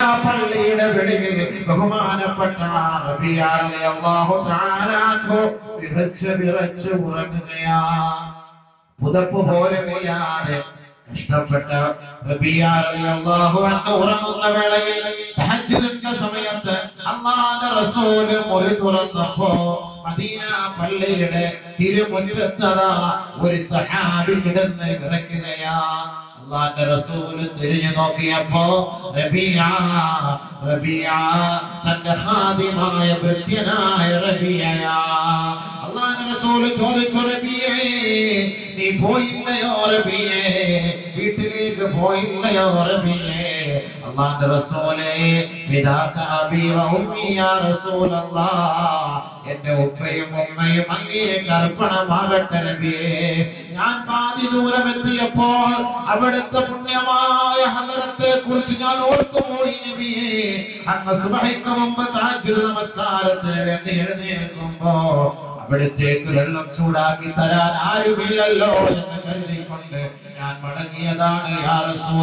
ആ പള്ളിയുടെ വെളിയിൽ ബഹുമാനപ്പെട്ട റബിയാറിനെ അള്ളാഹു താനാക്കോ വിറച്ച് വിറച്ച് ഉറങ്ങുകയാ പുതപ്പ് പോലെ പെയ്യാതെ കഷ്ടപ്പെട്ട റബിയാറിനെ അള്ളാഹു അന്ന് ഉറങ്ങുന്ന വേളയിൽ തഹജ്ജുദിന്റെ സമയത്ത് അള്ളാഹുവിന്റെ റസൂല് മൊഴി തുറന്നപ്പോ മദീന പള്ളിയുടെ തിരുമുറ്റത്തതാ ഒരു സഹാബി കിടന്ന് കിടക്കുകയാ അള്ളാന്റെ റസൂല് തിരിഞ്ഞു നോക്കിയപ്പോ റബിയ റബിയ തന്റെ ഹാദിമായ വൃത്യനായ റബിയയാ അള്ളാന്റെ റസൂല് ചോദിച്ചു റബിയേ നീ പോയില്ലയോ റബിയേ വീട്ടിലേക്ക് പോയില്ലയോ റബിയേ അള്ളാന്റെ റസൂലേ പിതാക്ക അബി വ ഉമ്മി യാ റസൂലല്ലാഹ് എന്റെ ഉപ്പയും ഉമ്മയും അങ്ങേക്ക് അർപ്പണമാകട്ടെ നബിയേ ഞാൻ പാതി ദൂരം എത്തിയപ്പോൾ അവിടുത്തെ പുണ്യമായ ഹദറത്തെ കുറിച്ച് ഞാൻ ഓർത്തുപോയി നബിയേ അങ്ങ് സുബഹിക്ക് മുമ്പ് താജ്ജുദ് നമസ്കാരത്തിന് വേണ്ടി എഴുന്നേൽക്കുമ്പോ അവിടത്തേക്ക് വെള്ളം ചൂടാക്കി തരാൻ ആരുമില്ലല്ലോ എന്ന് കരുതിക്കൊണ്ട് ഞാൻ മടങ്ങിയതാണ് യാ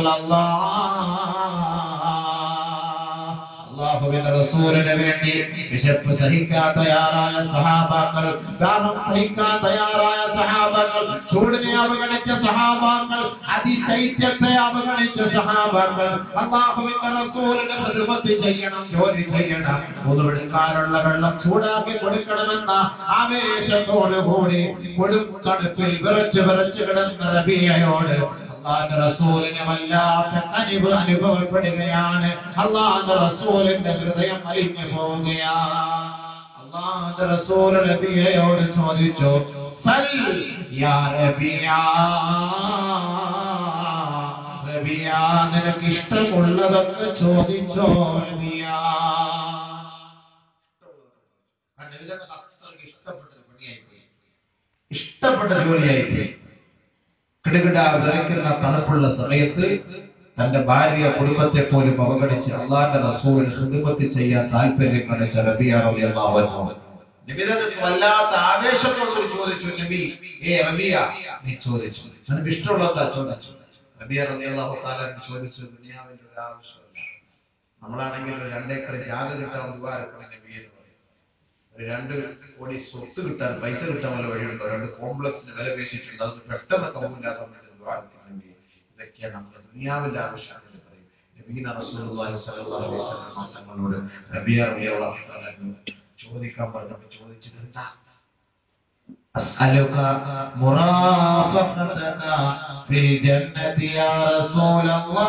റസൂലല്ലാഹ് അള്ളാഹുവിന്റെ റസൂലിന് വേണ്ടി വിശപ്പ് സഹിക്കാൻ തയ്യാറായ സഹാബാക്കൾ ദാഹം സഹിക്കാൻ തയ്യാറായ സഹാബാക്കൾ ചൂടിനെ അവഗണിച്ച സഹാബാക്കൾ അതിശൈത്യത്തെ അവഗണിച്ച സഹാബാക്കൾ അള്ളാഹുവിന്റെ റസൂലിന് ഹിദ്മത്ത് ചെയ്യണം ജോലി ചെയ്യണം ഉതുവെടുക്കാനുള്ള വെള്ളം ചൂടാക്കി കൊടുക്കണമെന്ന ആവേശത്തോടു കൂടി കൊടും തണുപ്പിൽ വിറച്ച് വിറച്ച് കിടന്ന റബിയയോട് അള്ളാന്റെ റസൂലിന് വല്ലാത്ത കനിവ് അനുഭവപ്പെടുകയാണ് അള്ളാന്റെ റസൂലിന്റെ ഹൃദയം അലിഞ്ഞു പോവുകയാണ് അള്ളാന്റെ റസൂൽ റബിയയോട് ചോദിച്ചു സൽ യാ റബിയ റബിയ നിനക്ക് ഇഷ്ടമുള്ളതൊക്കെ ചോദിച്ചോ റബിയ കാരണം ഇതൊക്കെ അത്രയ്ക്ക് ഇഷ്ടപ്പെട്ട ഒരു പണിയായിപ്പോയി ഇഷ്ടപ്പെട്ട ജോലിയായിപ്പോയി കിടുകിട വിറയ്ക്കുന്ന തണുപ്പുള്ള സമയത്ത് തന്റെ ഭാര്യ കുടുംബത്തെ പോലും അവഗണിച്ച് അള്ളാന്റെ റസൂലിന് ഹിദമത്ത് ചെയ്യാൻ താല്പര്യം കാണിച്ച റബിയ റളിയല്ലാഹു അൻഹു നബി തങ്ങൾക്ക് വല്ലാത്ത ആവേശത്തോട് ചോദിച്ചു നബി ഏ റബിയ നീ ചോദിച്ചു നിനക്ക് ഇഷ്ടമുള്ളതാ ചോദിച്ചു റബിയ റളിയല്ലാഹു തആല ചോദിച്ചു ദുനിയാവിന്റെ ഒരു ആവശ്യമില്ല നമ്മളാണെങ്കിൽ ഒരു രണ്ടേക്കർ ജാഗ കിട്ടാൻ ഉപകാരപ്പെടുന്ന നബി എന്ന് പറയും ഒരു രണ്ട് കോടി സ്വത്ത് കിട്ടാൻ പൈസ കിട്ടാൻ വല്ല വഴിയുണ്ടോ രണ്ട് കോംപ്ലക്സിന് വില പേശിയിട്ടുണ്ട് അത് പെട്ടെന്ന് കബൂലാക്കാൻ വേണ്ടി ദ്വാരക്കുന്നുണ്ട് ഇതൊക്കെ നമ്മുടെ ദുനിയാവിന്റെ ആവശ്യമാണ് എന്ന് പറയും നബീന റസൂലുള്ളാഹി സ്വല്ലല്ലാഹു അലൈഹി വസല്ലം തങ്ങളോട് റബിയ റളിയല്ലാഹു തആല ചോദിക്കാൻ പറഞ്ഞപ്പോൾ ചോദിച്ചത് എന്താ أسألك مرافقتك في الجنة يا رسول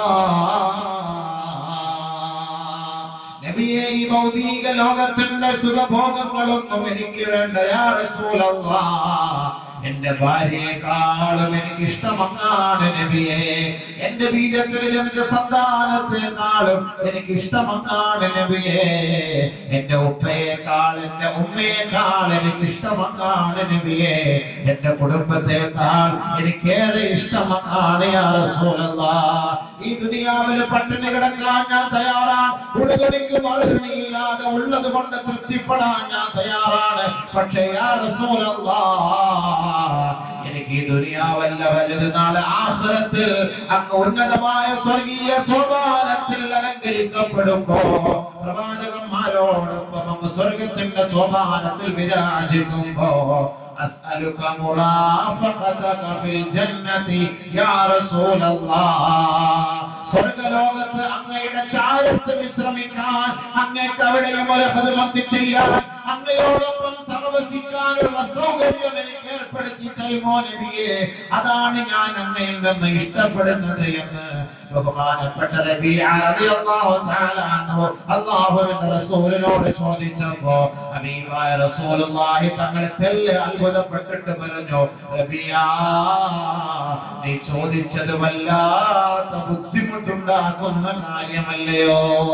الله നബിയെ ഈ ഭൗതിക ലോകത്തിന്റെ സുഖഭോഗങ്ങളൊന്നും എനിക്ക് വേണ്ട യാ റസൂലല്ലാ എന്റെ ഭാര്യയെക്കാളും എനിക്ക് ഇഷ്ടമങ്ങാണ് നബിയെ എന്റെ ബീജത്തിൽ ജനിച്ച സന്താനത്തെക്കാളും എനിക്ക് ഇഷ്ടമങ്ങാണ് നബിയെ എന്റെ ഉപ്പയേക്കാൾ എന്റെ ഉമ്മയേക്കാൾ എനിക്ക് ഇഷ്ടമങ്ങാണ് നബിയെ എന്റെ കുടുംബത്തെക്കാൾ എനിക്കേറെ ഇഷ്ടമങ്ങാണ് യാ റസൂലല്ലാ ഈ ദുനിയാവിൽ പട്ടിണി കിടക്കാൻ ഞാൻ തയ്യാറാണ് ഉടുതുണിക്ക് മറുപടിയില്ലാതെ ഉള്ളത് കൊണ്ട് തൃപ്തിപ്പെടാൻ ഞാൻ തയ്യാറാണ് പക്ഷേ യാ റസൂലല്ലാ എനിക്ക് ഈ ദുനിയാവല്ല വലുത് നാളെ ആഹ്റത്തിൽ അങ്ങ് ഉന്നതമായ സ്വർഗീയ സോപാനത്തിൽ അലങ്കരിക്കപ്പെടുമ്പോ പ്രവാചകന്മാരോടൊപ്പം അങ്ങ് സ്വർഗത്തിന്റെ സോപാനത്തിൽ വിരാജിക്കുമ്പോ أسألك مرافقتك في الجنة يا رسول الله സ്വർഗലോകത്ത് അങ്ങയുടെ ചാരത്ത് വിശ്രമിക്കാൻ അങ്ങേക്ക് അവിടെയും ഒരു ഹിദ്മത്ത് ചെയ്യാൻ അങ്ങയോടൊപ്പം സഹവസിക്കാനുള്ള സൗകര്യം എനിക്ക് ഏർപ്പെടുത്തി തരുമോ നബിയെ അതാണ് ഞാൻ അങ്ങയിൽ നിന്ന് ഇഷ്ടപ്പെടുന്നത് എന്ന് ബഹുമാനപ്പെട്ട റബീഅ റളിയല്ലാഹു തആല അൻഹു അല്ലാഹുവിന്റെ റസൂലിനോട് ചോദിച്ചപ്പോ ഹബീബായ റസൂലുള്ളാഹി തങ്ങളെ തെല്ല് അത്ഭുതപ്പെട്ടിട്ട് പറഞ്ഞു റബീഅ നീ ചോദിച്ചത് വല്ലാത്ത ബുദ്ധിമുട്ടുണ്ടാക്കുന്ന കാര്യമല്ലയോ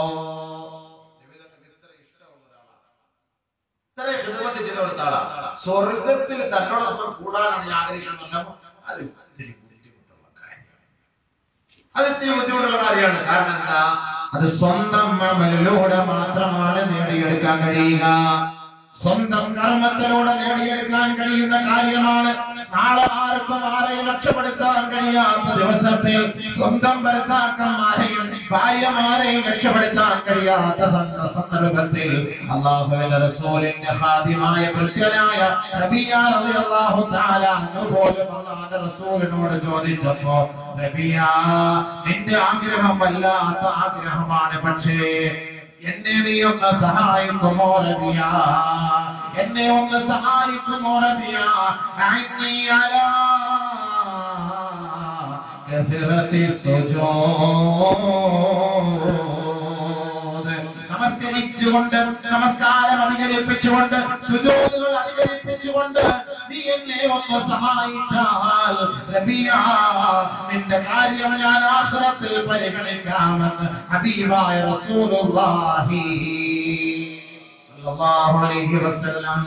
ഇത്ര ഹിദ്മത്ത് ചെയ്ത കൊടുത്ത ആളാ സ്വർഗത്തിൽ തന്നോടൊപ്പം കൂടാനാണ് ഞാൻ ആഗ്രഹിക്കാൻ പറഞ്ഞപ്പോ അത് ഇത്തിരി ബുദ്ധിമുട്ടുള്ള കാര്യമാണ് അത് ഇത്തിരി ബുദ്ധിമുട്ടുള്ള കാര്യമാണ് കാരണം എന്താ അത് സ്വന്തം അമലിലൂടെ മാത്രമാണ് നേടിയെടുക്കാൻ കഴിയുക സ്വന്തം കർമ്മത്തിലൂടെ നേടിയെടുക്കാൻ കഴിയുന്ന കാര്യമാണ് നാളെ ആർക്കും ആരെയും രക്ഷപ്പെടുത്താൻ കഴിയാത്ത ദിവസത്തിൽ സ്വന്തം ഭർത്താക്കന്മാരെയും ഭാര്യമാരെയും രക്ഷപ്പെടുത്താൻ കഴിയാത്ത സന്ദ- സന്ദർഭത്തിൽ അള്ളാഹുവിന്റെ റസൂലിന്റെ ഹാദ്യമായ കൃത്യനായ റബിയ റളിയല്ലാഹു തആല അൻഹു പോലും അള്ളാഹുവിന്റെ റസൂലിനോട് ചോദിച്ചപ്പോ റബിയ നിന്റെ ആഗ്രഹം വല്ലാത്ത ആഗ്രഹമാണ് പക്ഷേ എന്നെ നീ ഒന്ന് സഹായിക്കുമോ റബിയ എന്നെ ഒന്ന് സഹായിക്കുമോ റബിയ അഅ്നി അലാ കസറത്തി സുജൂദ് നമസ്കരിച്ചുകൊണ്ട് നമസ്കാരം അധികരിപ്പിച്ചുകൊണ്ട് സുജൂദുകൾ അധികരിപ്പിച്ചുകൊണ്ട് നീ എന്നെ ഒന്ന് സഹായിച്ചാൽ റബിയ നിന്റെ കാര്യം ഞാൻ ആഖിറത്തിൽ പരിഗണിക്കാമെന്ന് ഹബീബായ റസൂലുള്ളാഹി സ്വല്ലല്ലാഹു അലൈഹി വസല്ലം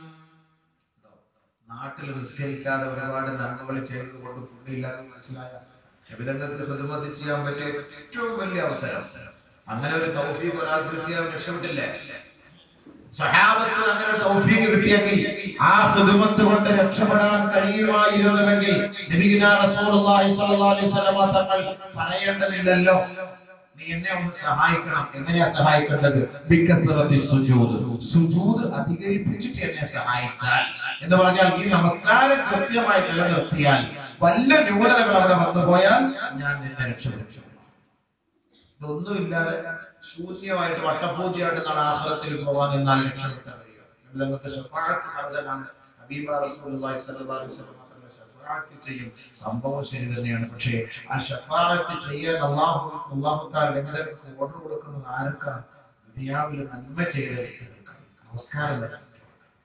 നാട്ടിൽ നിസ്കരിക്കാതെ ഒരുപാട് നന്മകൾ ചെയ്തുകൊണ്ട് പുണ്യമില്ലാതെ മനസ്സിലായ നബിതങ്ങൾക്ക് ഹിദ്മത്ത് ചെയ്യാൻ പറ്റിയ ഏറ്റവും വലിയ അവസരം അങ്ങനെ ഒരു തൗഫീഖ് ഒരാൾക്ക് കിട്ടിയാൽ രക്ഷപ്പെട്ടില്ലേ സഹാബത്തിന് അങ്ങനെ ഒരു തൗഫീഖ് കിട്ടിയെങ്കിൽ ആ ഹിദ്മത്ത് കൊണ്ട് രക്ഷപ്പെടാൻ കഴിയുമായിരുന്നുവെങ്കിൽ നബിഗുന റസൂലുള്ളാഹി സ്വല്ലല്ലാഹു അലൈഹി വസല്ലമ തങ്ങൾ പറയേണ്ടതില്ലല്ലോ നീ എന്നെ ഒന്ന് സഹായിക്കണം എങ്ങനെയാ സഹായിക്കേണ്ടത് ബിക്കസ്റത്തി സുജൂദ് സുജൂദ് അധികരിപ്പിച്ചിട്ട് എന്നെ സഹായിച്ചാൽ എന്ന് പറഞ്ഞാൽ ഈ നമസ്കാരം കൃത്യമായി നിലനിർത്തിയാൽ വല്ല ന്യൂനതകൾ അവിടെ വന്നുപോയാൽ ഞാൻ നിന്നെ രക്ഷപ്പെടും ഇതൊന്നുമില്ലാതെ ശൂന്യമായിട്ട് വട്ടപൂജയായിട്ട് നാളെ ആഹ്റത്തിൽ പോകാൻ നിന്നാൽ രക്ഷപ്പെടുത്താൻ കഴിയും നിങ്ങൾക്ക് ഷഫാഅത്ത് അർഹനാണ് ഹബീബ റസൂലുള്ളാഹി സ്വല്ലല്ലാഹു അലൈഹി വസല്ലം തങ്ങൾ ഷഫാഅത്ത് ചെയ്യും സംഭവം ശരി തന്നെയാണ് പക്ഷേ ആ ഷഫാഅത്ത് ചെയ്യാൻ അള്ളാഹു അള്ളാഹു താല ലഭിതർക്ക് ഓർഡർ കൊടുക്കുന്നത് ആർക്കാണ് ദുനിയാവിൽ നന്മ ചെയ്ത വ്യക്തികൾക്കാണ് നമസ്കാരം നടത്തി.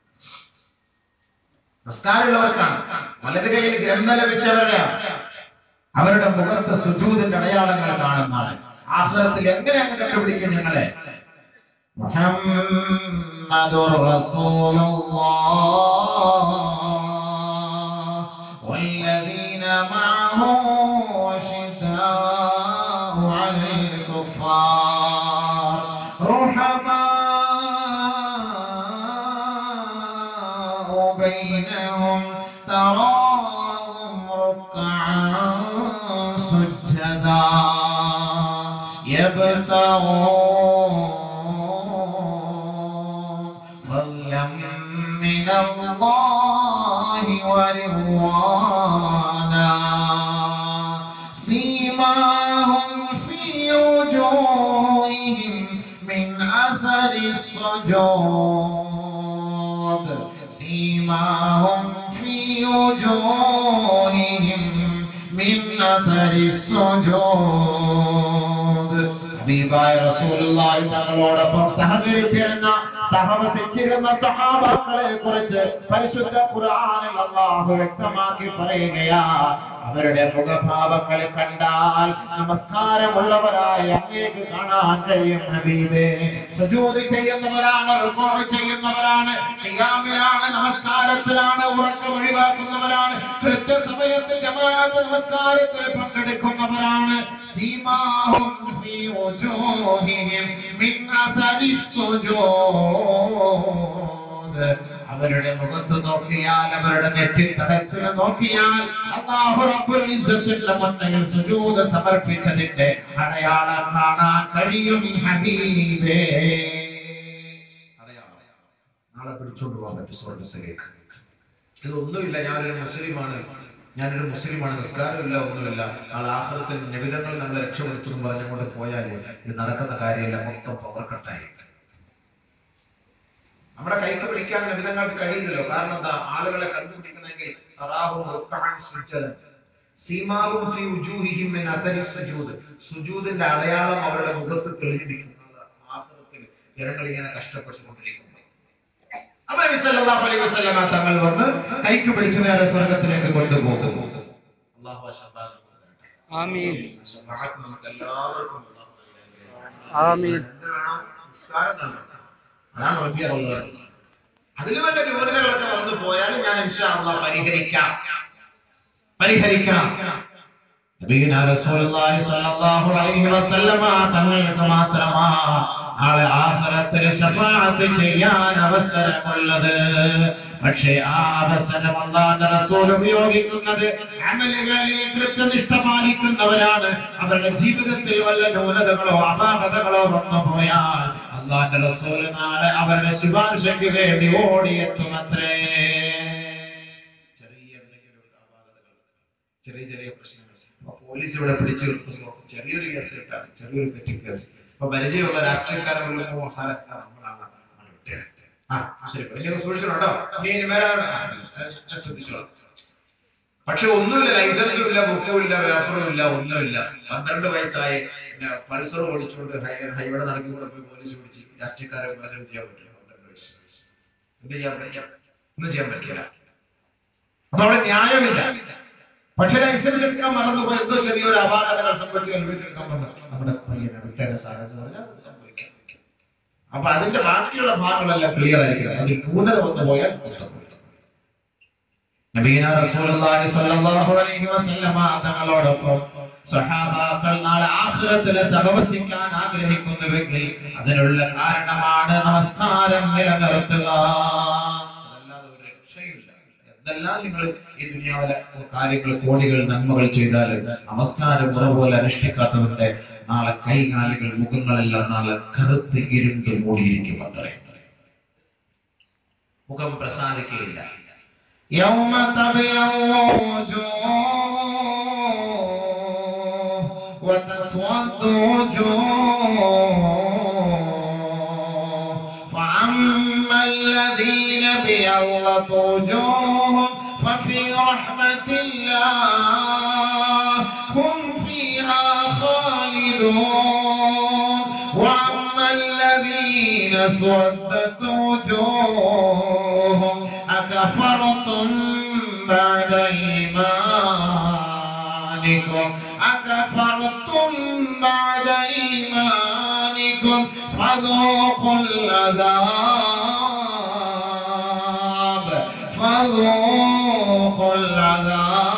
നമസ്കാരമുള്ളവർക്കാണ് വലത് കയ്യിൽ ഗ്രന്ഥം ലഭിച്ചവരുടെയാണ് അവരുടെ മുഖത്ത് സുജൂദിന്റെ അടയാളങ്ങൾ കാണുന്നതാണ് ആഹ്റത്തിൽ എങ്ങനെ അങ്ങ് കണ്ടുപിടിക്കും ഞങ്ങളെ മുഹമ്മദുർ റസൂലുള്ളാഹ് والذين معه شفاء على الكفار رحماء بينهم تراهم ركعا سجدا يبتغون فضلا من الله ورضوانا سيماهم في وجوههم من أثر السجود سيماهم في وجوههم من أثر السجود ഹബീബായ റസൂലുള്ളാഹി തങ്ങളോടൊപ്പം സഹകരിച്ചിരുന്ന സഹവസിച്ചിരുന്ന സഹാബാക്കളെ കുറിച്ച് പരിശുദ്ധ ഖുർആനിൽ അല്ലാഹു വ്യക്തമാക്കി പറയുകയാ അവരുടെ മുഖഭാവങ്ങൾ കണ്ടാൽ നമസ്കാരമുള്ളവരായ അങ്ങേക്ക് കാണാൻ കഴിയും ഹബീബേ സുജൂദ് ചെയ്യുന്നവരാണ് റുക്കൂ ചെയ്യുന്നവരാണ് ഖിയാമിലാണ് നമസ്കാരത്തിലാണ് ഉറക്കം ഒഴിവാക്കുന്നവരാണ് കൃത്യസമയത്ത് ജമാഅത്ത് നമസ്കാരത്തിൽ പങ്കെടുക്കുന്നവരാണ് സീമാഹും ഫീ വജൂഹിഹിം മിൻ അസരി സുജൂദ് അവരുടെ മുഖത്ത് നോക്കിയാൽ അവരുടെ നെറ്റിത്തടത്തിൽ നോക്കിയാൽ അല്ലാഹു റബ്ബുൽ ഇസ്സത്തിന്റെ മുന്നിൽ സുജൂദ് സമർപ്പിച്ചതിന്റെ അടയാളം കാണാൻ കഴിയും ഹബീബേ അടയാളം നാളെ പിടിച്ചോണ്ട് പോകാൻ പറ്റും സ്വർഗത്തിലേക്ക് ഇതൊന്നുമില്ല ഞാനൊരു മുസ്ലിമാണ് ഞാനൊരു മുസ്ലിമാണ് നിസ്കാരമില്ല ഒന്നുമില്ല നാളെ ആഹ്ലത്തിൽ നിബിധങ്ങൾ നമ്മളെ രക്ഷപ്പെടുത്തുന്നു പറഞ്ഞുകൊണ്ട് പോയാൽ ഇത് നടക്കുന്ന കാര്യമില്ല മൊത്തം പവർ കട്ടായി നമ്മുടെ കൈക്ക് പിടിക്കാൻ നിബിധങ്ങൾക്ക് കഴിയില്ലല്ലോ കാരണം എന്താ ആളുകളെ കണ്ടുപിടിക്കണമെങ്കിൽ തറാഹും റുക്അൻ സുജ്ജദൻ. സീമാഹും ഫീ ഉജൂഹിഹിം മിൻ അഥരി സുജൂദ്. സുജൂദിന്റെ അടയാളം അവരുടെ മുഖത്ത് തെളിഞ്ഞിരിക്കുന്നത് ആഹ്റത്തിൽ ജനങ്ങൾ ഇങ്ങനെ കഷ്ടപ്പെട്ടുകൊണ്ടിരിക്കുന്നു അപ്പൊ നബി സല്ലല്ലാഹു അലൈഹി വസല്ലമ തങ്ങൾ വന്ന് കൈക്ക് പിടിച്ച് നേരെ സ്വർഗത്തിലേക്ക് കൊണ്ടുപോകും അല്ലാഹു അശബാദ് ആമീൻ ശഫാഅത്ത് നമുക്ക് എല്ലാവർക്കും അല്ലാഹു നൽകട്ടെ. ആമീൻ എന്ത് വേണം? നിസ്കാരം തന്നെ. അതാണ് റബ്ബി അല്ലാഹ്. അതിൽ വല്ല ന്യൂനതകളൊക്കെ വന്നു പോയാൽ ഞാൻ ഇൻഷാ അല്ലാഹ് പരിഹരിക്കാം പരിഹരിക്കാം നബിയുന റസൂലുള്ളാഹി സ്വല്ലല്ലാഹു അലൈഹി വസല്ലമ തങ്ങൾക്ക് മാത്രമാ നാളെ ആഖിറത്തിൽ ശഫാഅത്ത് ചെയ്യാൻ അവസരമുള്ളത് പക്ഷേ ആ അവസരം അള്ളാന്റെ റസൂൽ ഉപയോഗിക്കുന്നത് അമലുകളിൽ കൃത്യനിഷ്ഠ പാലിക്കുന്നവരാണ് അവരുടെ ജീവിതത്തിൽ വല്ല ന്യൂനതകളോ അപാകതകളോ വന്നു പോയാൽ അള്ളാന്റെ റസൂൽ നാളെ അവരുടെ ശുപാർശയ്ക്ക് വേണ്ടി ഓടിയെത്തുമത്രേ ചെറിയ എന്തെങ്കിലും അപാകതകൾ ചെറിയ ചെറിയ പ്രശ്നങ്ങൾ അപ്പൊ പോലീസ് ഇവിടെ പിടിച്ചു നിർത്തുന്നു ചെറിയൊരു കേസ് കിട്ടാം ചെറിയൊരു പെറ്റി കേസ് അപ്പൊ പരിചയമുള്ള രാഷ്ട്രീയക്കാരെ വിളിക്കുമ്പോൾ "സാറേ, ആ, നമ്മളാണ് ആണ് വിട്ടേ." ആ ശരി വലിയ സൂക്ഷിച്ചിട്ടുണ്ടോ നീ ഇനി മേലെ അവിടെ- ആ, ഞാൻ ശ്രദ്ധിച്ചോളാം പക്ഷെ ഒന്നുമില്ല ലൈസൻസും ഇല്ല ബുക്കും ഇല്ല പേപ്പറും ഇല്ല ഒന്നുമില്ല പന്ത്രണ്ട് വയസ്സായി പിന്നെ പൾസർ ഓടിച്ചുകൊണ്ട് ഹൈ- ഹൈവേ നടക്കി കൂടെ പോയി പോലീസ് പിടിച്ച് രാഷ്ട്രീയക്കാരെ ഉപദ്രവം ചെയ്യാൻ പറ്റില്ല പന്ത്രണ്ട് വയസ്സ് എന്ത് ചെയ്യാൻ പറ്റില്ല ഒന്നും ചെയ്യാൻ പറ്റില്ല അപ്പൊ അവിടെ ന്യായമില്ല പക്ഷെ ലൈസൻസ് എടുക്കാൻ മറന്നുപോയി എന്തോ ചെറിയൊരു അപാകതകൾ സംഭവിച്ചു വീട്ടിലെടുക്കാൻ പറഞ്ഞു നമ്മുടെ പയ്യനെ വിട്ടേരെ സാറേ എന്ന് പറഞ്ഞാൽ അത് സംഭവിക്കാം അപ്പൊ അതിന്റെ ബാക്കിയുള്ള ഭാഗങ്ങളെല്ലാം ക്ലിയർ ആയിരിക്കും അതിൽ ന്യൂനത വന്നു പോയാൽ മൊത്തം പോയി. നബീന റസൂലുള്ളാഹി സ്വല്ലല്ലാഹു അലൈഹി വസല്ലമ തങ്ങളോടൊപ്പം സഹാബാക്കൾ നാളെ ആഖിറത്തിലെ സഹവസിക്കാൻ ആഗ്രഹിക്കുന്നുവെങ്കിൽ അതിനുള്ള കാരണമാണ് നമസ്കാരം നിലനിർത്തുക അതല്ലാതെ ഒരു രക്ഷയുമില്ല എന്തെല്ലാം നിങ്ങൾ ഈ ദുനിയാവിലെ കാര്യങ്ങൾ കോടികൾ നന്മകൾ ചെയ്താൽ നമസ്കാരം മുറ പോലെ അനുഷ്ഠിക്കാത്തവന്റെ നാളെ കൈകാലുകൾ മുഖങ്ങളെല്ലാം നാളെ കറുത്ത് ഇരുണ്ട് മൂടിയിരിക്കും അത്രേ മുഖം പ്രസാദിക്കുകയില്ല يوم تبيض وجوه وتسود وجوه فأما الذين بيضت وجوههم ففي رحمة الله هم فيها خالدون وأما الذين اسودت وجوههم أكفرتم بعد إيمانكم أكفرتم بعد إيمانكم فذوقوا العذاب فذوقوا العذاب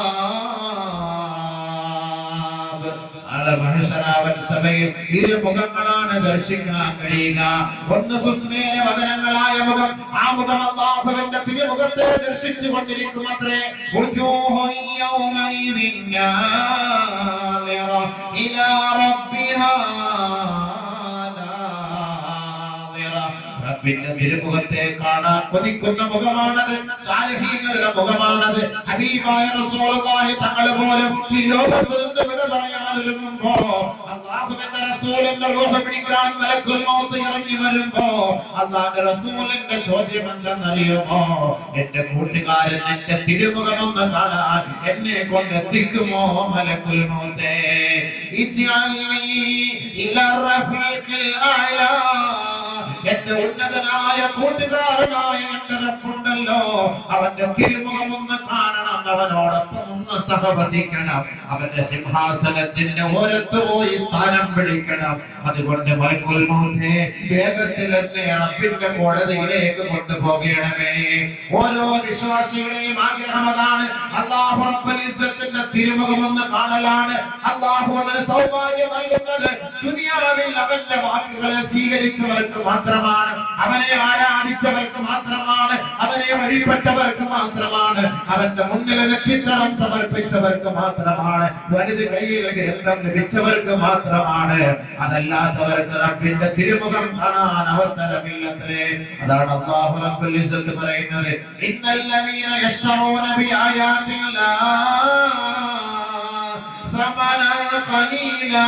നാളെ മനുഷ്യനാവൻ സഭയിൽ ഇരുമുഖങ്ങളാണ് ദർശിക്കാൻ കഴിയുക ഒന്ന് സുസ്മേര വദനങ്ങളായ മുഖം ആ മുഖം അള്ളാഹുവിന്റെ തിരുമുഖത്തെ ദർശിച്ചു കൊണ്ടിരിക്കും അത്രേ റബ്ബിന്റെ തിരുമുഖത്തെ കാണാൻ കൊതിക്കുന്ന മുഖമാണത് സാരഹീങ്ങളുടെ മുഖമാണത് ഹബീബായ റസൂലുള്ളാഹി തങ്ങൾ പോലും ഈ ലോകത്ത് നിന്ന് വിട പറയാൻ ഒരുങ്ങുമ്പോ അള്ളാഹുവിന്റെ റസൂലിന്റെ റൂഹ് പിടിക്കാൻ മലക്കുൽ മൗത്ത് ഇറങ്ങി വരുമ്പോ അള്ളാഹുവിന്റെ റസൂലിന്റെ ചോദ്യം എന്തെന്നറിയുമോ എന്റെ കൂട്ടുകാരൻ എന്റെ തിരുമുഖമൊന്ന് കാണാൻ എന്നെ കൊണ്ട് എത്തിക്കുമോ മലക്കുൽ മൗത്തേ ഇജ്അൽനി ഇലാ റഫീഖിൽ അഅ്ലാ എന്റെ ഉന്നതനായ കൂട്ടുകാരനായ എന്റെ റബ്ബുണ്ടല്ലോ അവന്റെ തിരുമുഖം ഒന്ന് കാണണം അവനോടൊപ്പം ഒന്ന് സഹവസിക്കണം അവന്റെ സിംഹാസനത്തിന്റെ ഓരത്ത് പോയി സ്ഥാനം പിടിക്കണം അതുകൊണ്ട് മലക്കുൽ മൗത്തേ വേഗത്തിൽ എന്നെ റബ്ബിന്റെ കോടതിയിലേക്ക് കൊണ്ടുപോകണമേ ഓരോ വിശ്വാസികളെയും ആഗ്രഹം അതാണ് അള്ളാഹു റബ്ബുൽ ഇസ്സത്തിന്റെ തിരുമുഖം ഒന്ന് കാണലാണ് അള്ളാഹു അതിന് സൗഭാഗ്യം നൽകുന്നത് ദുനിയാവിൽ അവന്റെ വാക്കുകളെ സ്വീകരിച്ചവർക്ക് മാത്രമാണ് അവനെ ആരാധിച്ചവർക്ക് മാത്രമാണ് അവനെ വഴിപ്പെട്ടവർക്ക് മാത്രമാണ് അവന്റെ മുന്നിൽ നെറ്റിത്തടം സമർപ്പിച്ചവർക്ക് മാത്രമാണ് വലുത് കയ്യിൽ ഗ്രന്ഥം ലഭിച്ചവർക്ക് മാത്രമാണ് അതല്ലാത്തവർക്ക് റബ്ബിന്റെ തിരുമുഖം കാണാൻ അവസരമില്ലത്രേ അതാണ് അള്ളാഹു റബ്ബുൽ ഇസ്സത്ത് പറയുന്നത് ഇന്നല്ലദീന യശ്തറൂന ബിആയാത്തില്ലാഹ് ثمنا قليلا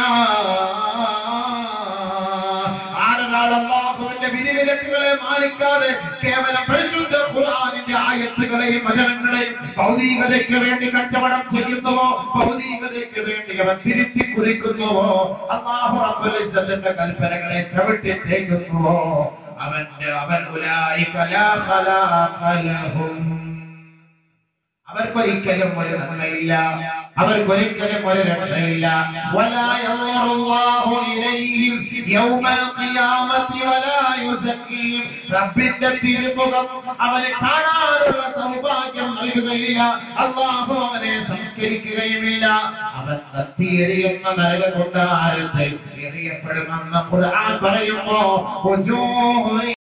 ആരൊരാൾ അള്ളാഹുവിന്റെ വിധിവിലക്കുകളെ മാനിക്കാതെ കേവലം പരിശുദ്ധ ഖുർആനിന്റെ ആയത്തുകളെയും വചനങ്ങളെയും ഭൗതികതയ്ക്ക് വേണ്ടി കച്ചവടം ചെയ്യുന്നുവോ ഭൗതികതയ്ക്ക് വേണ്ടി അവൻ തിരുത്തി കുറിക്കുന്നുവോ അള്ളാഹു റബ്ബുൽ ഇസ്സത്തിന്റെ കൽപ്പനകളെ ചവിട്ടി തേക്കുന്നുവോ അവന്റെ അവൻ ഉലായിക ലാ ഖലാഖ ലഹും അവർക്കൊരിക്കലും ഒരു നന്മയില്ല അവർക്കൊരിക്കലും ഒരു രക്ഷയില്ല ولا ينظر الله إليهم يوم القيامة ولا يزكيهم റബ്ബിന്റെ തിരുമുഖം അവന് കാണാനുള്ള സൗഭാഗ്യം നൽകുകയില്ല അള്ളാഹു അവനെ സംസ്കരിക്കുകയുമില്ല അവൻ കത്തിയെറിയുന്ന നരക കൊണ്ടാരത്തിൽ എറിയപ്പെടുമെന്ന് ഖുർആൻ പറയുമ്പോ